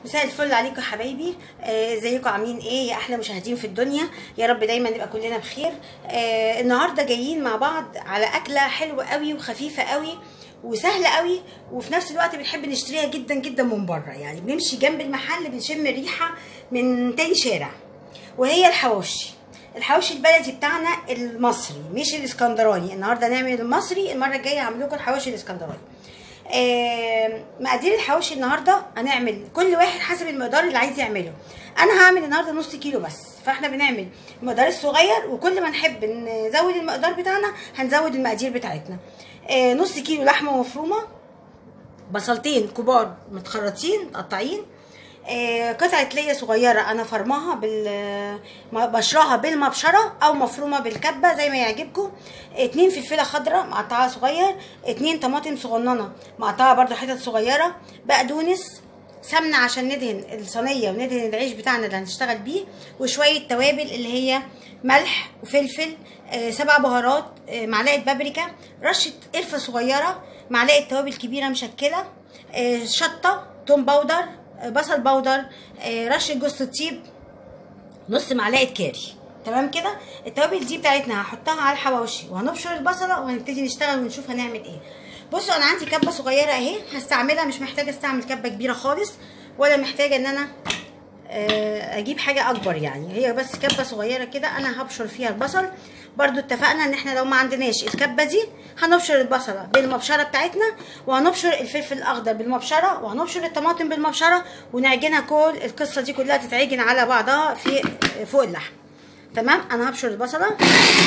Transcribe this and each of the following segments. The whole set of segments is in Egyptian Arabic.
مساء الفل عليكم يا حبايبي آه، ازيكم عاملين ايه يا احلى مشاهدين في الدنيا يا رب دايما نبقى كلنا بخير آه، النهارده جايين مع بعض على اكله حلوه قوي وخفيفه قوي وسهله قوي وفي نفس الوقت بنحب نشتريها جدا جدا من بره يعني بنمشي جنب المحل بنشم الريحه من تاني شارع وهي الحواوشي الحواوشي البلدي بتاعنا المصري مش الاسكندراني النهارده نعمل المصري المره الجايه هعمل لكم الحواوشي الاسكندراني آه، مقادير الحواوشي النهارده هنعمل كل واحد حسب المقدار اللي عايز يعمله انا هعمل النهارده نص كيلو بس فاحنا بنعمل المقدار الصغير وكل ما نحب نزود المقدار بتاعنا هنزود المقادير بتاعتنا آه، نص كيلو لحمه مفرومه بصلتين كبار متخرطين متقطعين آه، قطعة ليا صغيرة أنا فرماها بال بشرها بالمبشرة أو مفرومة بالكبة زي ما يعجبكم اتنين فلفلة خضراء مقطعة صغير اتنين طماطم صغننة مقطعة برضو حتت صغيرة بقدونس سمنة عشان ندهن الصينية وندهن العيش بتاعنا اللي هنشتغل بيه وشوية توابل اللي هي ملح وفلفل آه، سبع بهارات آه، معلقة بابريكا رشة قرفة صغيرة معلقة توابل كبيرة مشكلة آه، شطة توم باودر آه، بصل باودر آه، رشة جوز الطيب نص معلقة كاري تمام كده التوابل دي بتاعتنا هحطها على الحواوشي وهنبشر البصلة وهنبتدي نشتغل ونشوف هنعمل ايه بصوا انا عندي كبة صغيرة اهي هستعملها مش محتاجة استعمل كبة كبيرة خالص ولا محتاجة ان انا آه، اجيب حاجه اكبر يعني هي بس كبه صغيره كده انا هبشر فيها البصل برضو اتفقنا ان احنا لو ما عندناش الكبه دي هنبشر البصله بالمبشره بتاعتنا وهنبشر الفلفل الاخضر بالمبشره وهنبشر الطماطم بالمبشره ونعجنها كل القصه دي كلها تتعجن على بعضها في فوق اللحم تمام انا هبشر البصله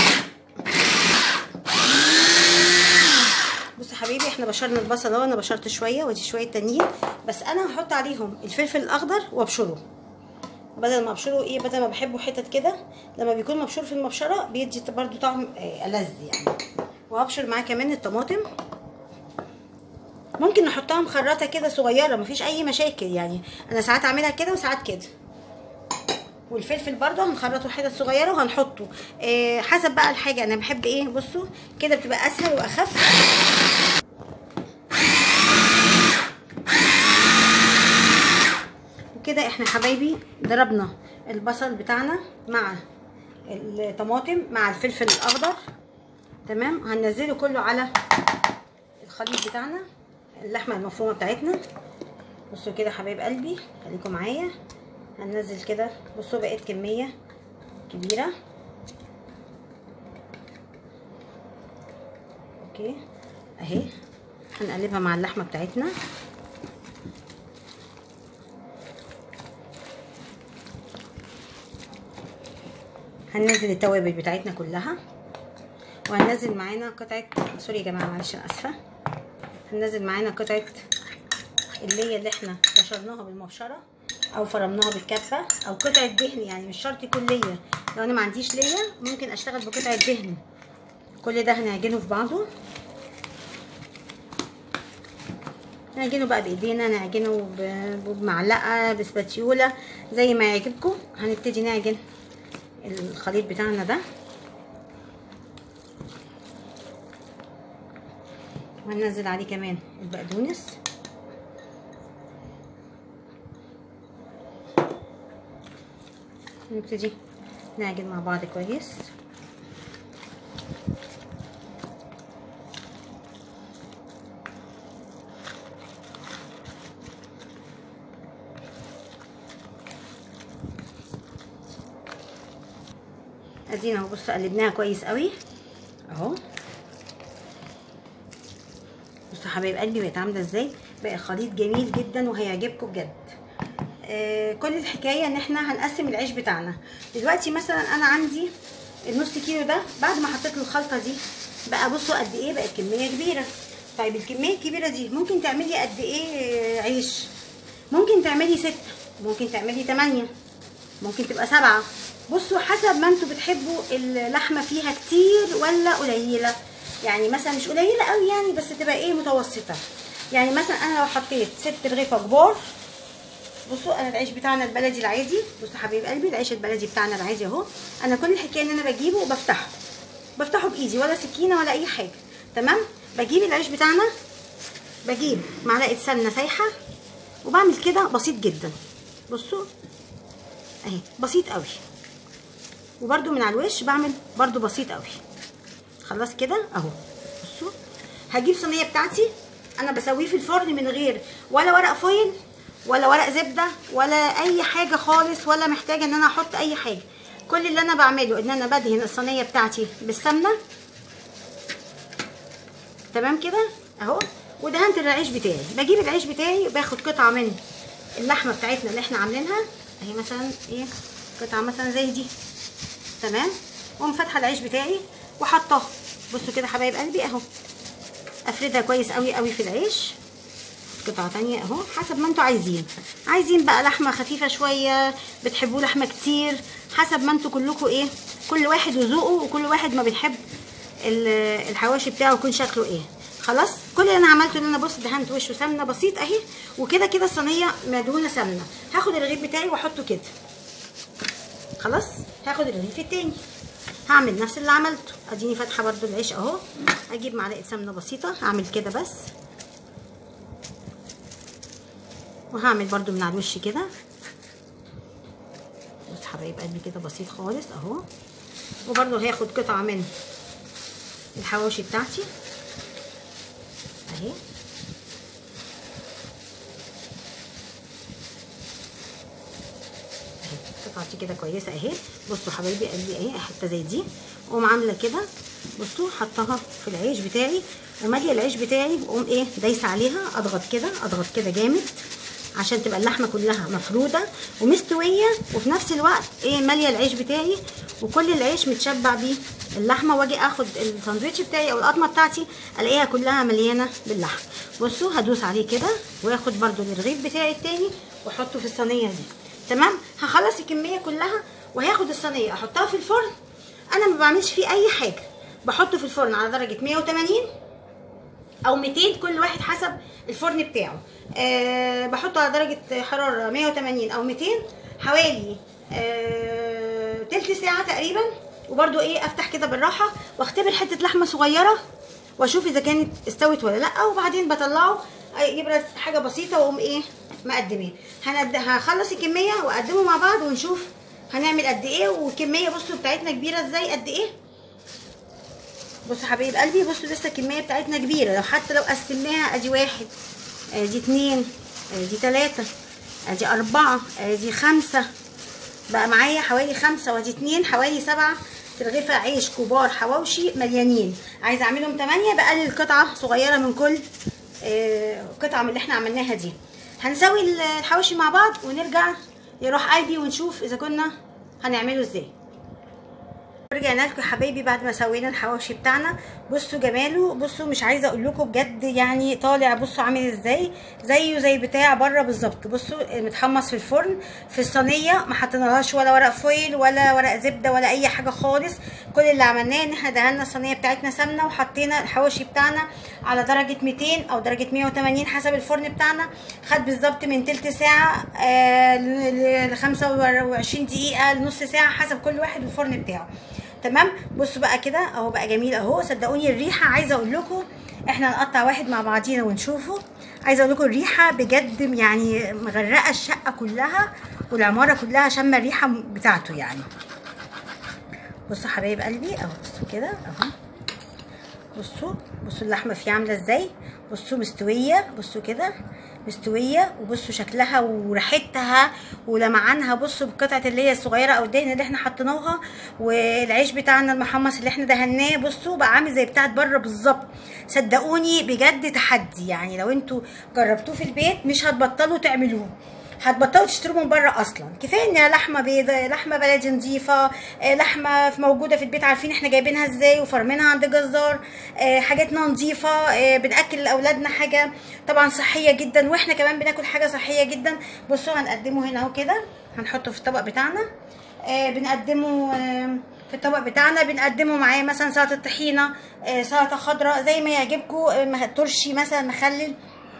بصوا حبيبي احنا بشرنا البصل اهو انا بشرت شويه ودي شويه تانيين بس انا هحط عليهم الفلفل الاخضر وابشره بدل ما ابشره ايه بدل ما بحبه حتت كده لما بيكون مبشور في المبشره بيدي برضو طعم آه، ألذ يعني وهبشر معاه كمان الطماطم ممكن نحطها مخرطه كده صغيره مفيش اي مشاكل يعني انا ساعات اعملها كده وساعات كده والفلفل برضه هنخرطه حتت صغيره وهنحطه آه حسب بقى الحاجه انا بحب ايه بصوا كده بتبقى اسهل واخف وكده احنا حبايبي ضربنا البصل بتاعنا مع الطماطم مع الفلفل الاخضر تمام هننزله كله على الخليط بتاعنا اللحمه المفرومه بتاعتنا بصوا كده حبايب قلبي خليكم معايا هننزل كده بصوا بقت كميه كبيره اوكي اهي هنقلبها مع اللحمه بتاعتنا هننزل التوابل بتاعتنا كلها وهننزل معانا قطعه سوري يا جماعه معلش انا اسفه هننزل معانا قطعه اللي اللي احنا بشرناها بالمبشره او فرمناها بالكبه او قطعه دهن يعني مش شرط يكون ليا لو انا ما عنديش ليا ممكن اشتغل بقطعه دهن كل ده هنعجنه في بعضه نعجنه بقى بايدينا نعجنه بمعلقه بسباتيولا زي ما يعجبكم هنبتدي نعجن الخليط بتاعنا ده وهننزل عليه كمان البقدونس نبتدي نعجن مع بعض كويس ادينا اهو بصوا قلبناها كويس قوي اهو بصوا حبايب قلبي بقت عامله ازاي بقى خليط جميل جدا وهيعجبكم بجد آه كل الحكايه ان احنا هنقسم العيش بتاعنا دلوقتي مثلا انا عندي النص كيلو ده بعد ما حطيت له الخلطه دي بقى بصوا قد ايه بقت كميه كبيره طيب الكميه الكبيره دي ممكن تعملي قد ايه عيش ممكن تعملي ستة ممكن تعملي تمانية ممكن تبقى سبعة بصوا حسب ما انتوا بتحبوا اللحمه فيها كتير ولا قليله يعني مثلا مش قليله قوي يعني بس تبقى ايه متوسطه يعني مثلا انا لو حطيت ست رغيفه كبار بصوا انا العيش بتاعنا البلدي العادي بصوا حبيب قلبي العيش البلدي بتاعنا العادي اهو انا كل الحكايه ان انا بجيبه وبفتحه بفتحه بايدي ولا سكينه ولا اي حاجه تمام بجيب العيش بتاعنا بجيب معلقه سمنه سايحه وبعمل كده بسيط جدا بصوا اهي بسيط قوي وبرده من على الوش بعمل برده بسيط قوي خلاص كده اهو بصوا هجيب صينيه بتاعتي انا بسويه في الفرن من غير ولا ورق فويل ولا ورق زبده ولا اي حاجه خالص ولا محتاجه ان انا احط اي حاجه كل اللي انا بعمله ان انا بدهن الصينيه بتاعتي بالسمنه تمام كده اهو ودهنت العيش بتاعي بجيب العيش بتاعي باخد قطعه من اللحمه بتاعتنا اللي احنا عاملينها اهي مثلا ايه قطعه مثلا زي دي تمام واقوم فاتحه العيش بتاعي وحطاه بصوا كده حبايب قلبي اهو افردها كويس قوي قوي في العيش قطعه تانية اهو حسب ما انتوا عايزين عايزين بقى لحمه خفيفه شويه بتحبوا لحمه كتير حسب ما انتوا كلكم ايه كل واحد وذوقه وكل واحد ما بيحب الحواشي بتاعه يكون شكله ايه خلاص كل اللي انا عملته ان انا بص دهنت وشه سمنه بسيط اهي وكده كده الصينيه مدهونه سمنه هاخد الرغيف بتاعي واحطه كده خلاص هاخد الرغيف التاني هعمل نفس اللي عملته اديني فاتحه برده العيش اهو اجيب معلقه سمنه بسيطه هعمل كده بس وهعمل برده من على الوش كده بص حبايب قلبي كده بسيط خالص اهو وبرده هاخد قطعه من الحواوشي بتاعتي اهي قطعتي كده كويسه اهي بصوا حبايبي قلبي اهي حته زي دي اقوم عامله كده بصوا حطها في العيش بتاعي وماليه العيش بتاعي بقوم ايه دايسه عليها اضغط كده اضغط كده جامد عشان تبقى اللحمه كلها مفروده ومستويه وفي نفس الوقت ايه ماليه العيش بتاعي وكل العيش متشبع بيه اللحمه واجي اخد الساندوتش بتاعي او القطمه بتاعتي الاقيها كلها مليانه باللحم بصوا هدوس عليه كده واخد برده الرغيف بتاعي التاني واحطه في الصينيه دي تمام هخلص الكميه كلها وهاخد الصينيه احطها في الفرن انا ما بعملش فيه اي حاجه بحطه في الفرن على درجه 180 او 200 كل واحد حسب الفرن بتاعه أه بحطه على درجه حراره 180 او 200 حوالي أه تلت ساعه تقريبا وبرده ايه افتح كده بالراحه واختبر حته لحمه صغيره واشوف اذا كانت استوت ولا لا وبعدين بطلعه يبقى حاجه بسيطه واقوم ايه مقدمين هند... هخلص الكميه واقدمه مع بعض ونشوف هنعمل قد ايه والكميه بصوا بتاعتنا كبيره ازاي قد ايه بصوا حبايب قلبي بصوا لسه الكميه بتاعتنا كبيره لو حتى لو قسمناها ادي واحد ادي اتنين ادي تلاته ادي اربعه ادي خمسه بقى معايا حوالي خمسه وادي اتنين حوالي سبعه رغيفه عيش كبار حواوشي مليانين عايزه اعملهم تمانية بقلل قطعه صغيره من كل قطعه من اللي احنا عملناها دي هنسوي الحواوشي مع بعض ونرجع يروح قلبي ونشوف اذا كنا هنعمله ازاي رجعنا لكم يا حبايبي بعد ما سوينا الحواوشي بتاعنا بصوا جماله بصوا مش عايزه اقول لكم بجد يعني طالع بصوا عامل ازاي زيه زي بتاع بره بالظبط بصوا متحمص في الفرن في الصينيه ما حطينالهاش ولا ورق فويل ولا ورق زبده ولا اي حاجه خالص كل اللي عملناه ان احنا دهنا الصينيه بتاعتنا سمنه وحطينا الحواوشي بتاعنا على درجه 200 او درجه 180 حسب الفرن بتاعنا خد بالظبط من تلت ساعه آه ل 25 دقيقه لنص ساعه حسب كل واحد والفرن بتاعه تمام بصوا بقى كده اهو بقى جميل اهو صدقوني الريحه عايزه اقول لكم احنا نقطع واحد مع بعضينا ونشوفه عايزه اقول لكم الريحه بجد يعني مغرقه الشقه كلها والعماره كلها شامه الريحه بتاعته يعني بصوا حبايب قلبي اهو بصوا كده اهو بصوا بصوا اللحمه فيه عامله ازاي بصوا مستويه بصوا كده مستويه وبصوا شكلها وريحتها ولمعانها بصوا بالقطعه اللي هي الصغيره او الدهن اللي احنا حطيناها والعيش بتاعنا المحمص اللي احنا دهناه بصوا بقى عامل زي بتاعت بره بالظبط صدقوني بجد تحدي يعني لو انتوا جربتوه في البيت مش هتبطلوا تعملوه هتبطلوا تشتروا من بره اصلا كفايه انها لحمه بيضه لحمه بلدي نظيفه لحمه موجوده في البيت عارفين احنا جايبينها ازاي وفرمينها عند جزار حاجاتنا نظيفه بناكل لاولادنا حاجه طبعا صحيه جدا واحنا كمان بناكل حاجه صحيه جدا بصوا هنقدمه هنا اهو كده هنحطه في الطبق بتاعنا بنقدمه في الطبق بتاعنا بنقدمه معاه مثلا سلطه طحينه سلطه خضراء زي ما يعجبكم ترشي مثلا مخلل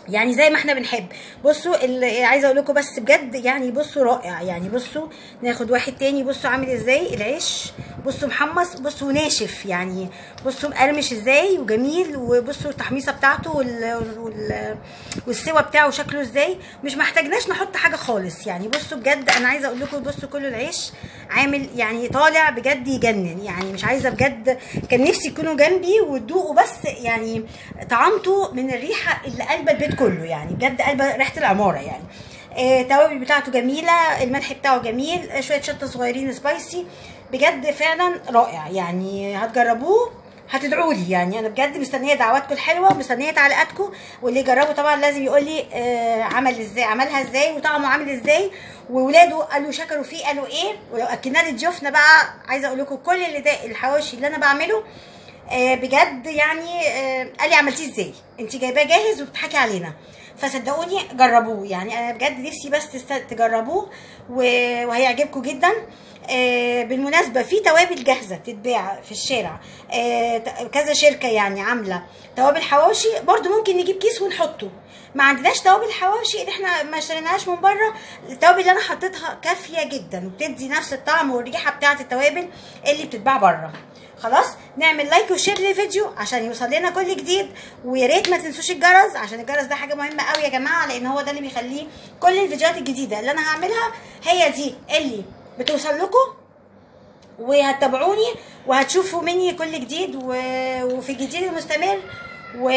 يعني زي ما احنا بنحب بصوا اللي عايزه اقول لكم بس بجد يعني بصوا رائع يعني بصوا ناخد واحد تاني بصوا عامل ازاي العيش بصوا محمص بصوا ناشف يعني بصوا مقرمش ازاي وجميل وبصوا التحميصه بتاعته وال... وال... والسوا بتاعه شكله ازاي مش محتاجناش نحط حاجه خالص يعني بصوا بجد انا عايزه اقول لكم بصوا كل العيش عامل يعني طالع بجد يجنن يعني مش عايزه بجد كان نفسي يكونوا جنبي وتدوقوا بس يعني طعمته من الريحه اللي قلبه البيت كله يعني بجد قلبه ريحه العماره يعني التوابل آه بتاعته جميله الملح بتاعه جميل آه شويه شطه صغيرين سبايسي بجد فعلا رائع يعني هتجربوه هتدعوا لي يعني انا بجد مستنيه دعواتكم الحلوه ومستنيه تعليقاتكم واللي يجربه طبعا لازم يقول لي آه عمل ازاي عملها ازاي وطعمه عامل ازاي وولاده قالوا شكروا فيه قالوا ايه ولو اكدنا لضيوفنا بقى عايزه اقول لكم كل اللي ده الحواوشي اللي انا بعمله آه بجد يعني آه قال لي عملتيه ازاي انت جايباه جاهز وبتضحكي علينا فصدقوني جربوه يعني انا بجد نفسي بس تجربوه وهيعجبكم جدا آه بالمناسبة في توابل جاهزة بتتباع في الشارع آه كذا شركة يعني عاملة توابل حواوشي برضو ممكن نجيب كيس ونحطه ما عندناش توابل حواوشي اللي احنا ما اشتريناهاش من بره التوابل اللي انا حطيتها كافية جدا وبتدي نفس الطعم والريحة بتاعة التوابل اللي بتتباع بره خلاص نعمل لايك وشير للفيديو عشان يوصل لنا كل جديد ويا ريت ما تنسوش الجرس عشان الجرس ده حاجه مهمه قوي يا جماعه لان هو ده اللي بيخليه كل الفيديوهات الجديده اللي انا هعملها هي دي اللي بتوصل لكم وهتتابعوني وهتشوفوا مني كل جديد و... وفي الجديد المستمر و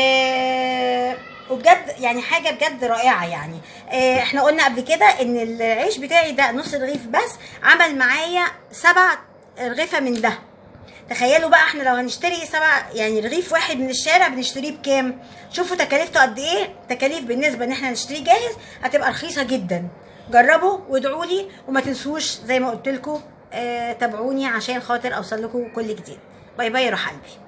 وبجد يعني حاجه بجد رائعه يعني اه احنا قلنا قبل كده ان العيش بتاعي ده نص رغيف بس عمل معايا سبع رغيفه من ده تخيلوا بقى احنا لو هنشتري سبع يعني رغيف واحد من الشارع بنشتريه بكام شوفوا تكاليفته قد ايه تكاليف بالنسبه ان احنا نشتريه جاهز هتبقى رخيصه جدا جربوا وادعوا لي وما تنسوش زي ما قلت لكم اه تابعوني عشان خاطر اوصل لكم كل جديد باي باي يا روح قلبي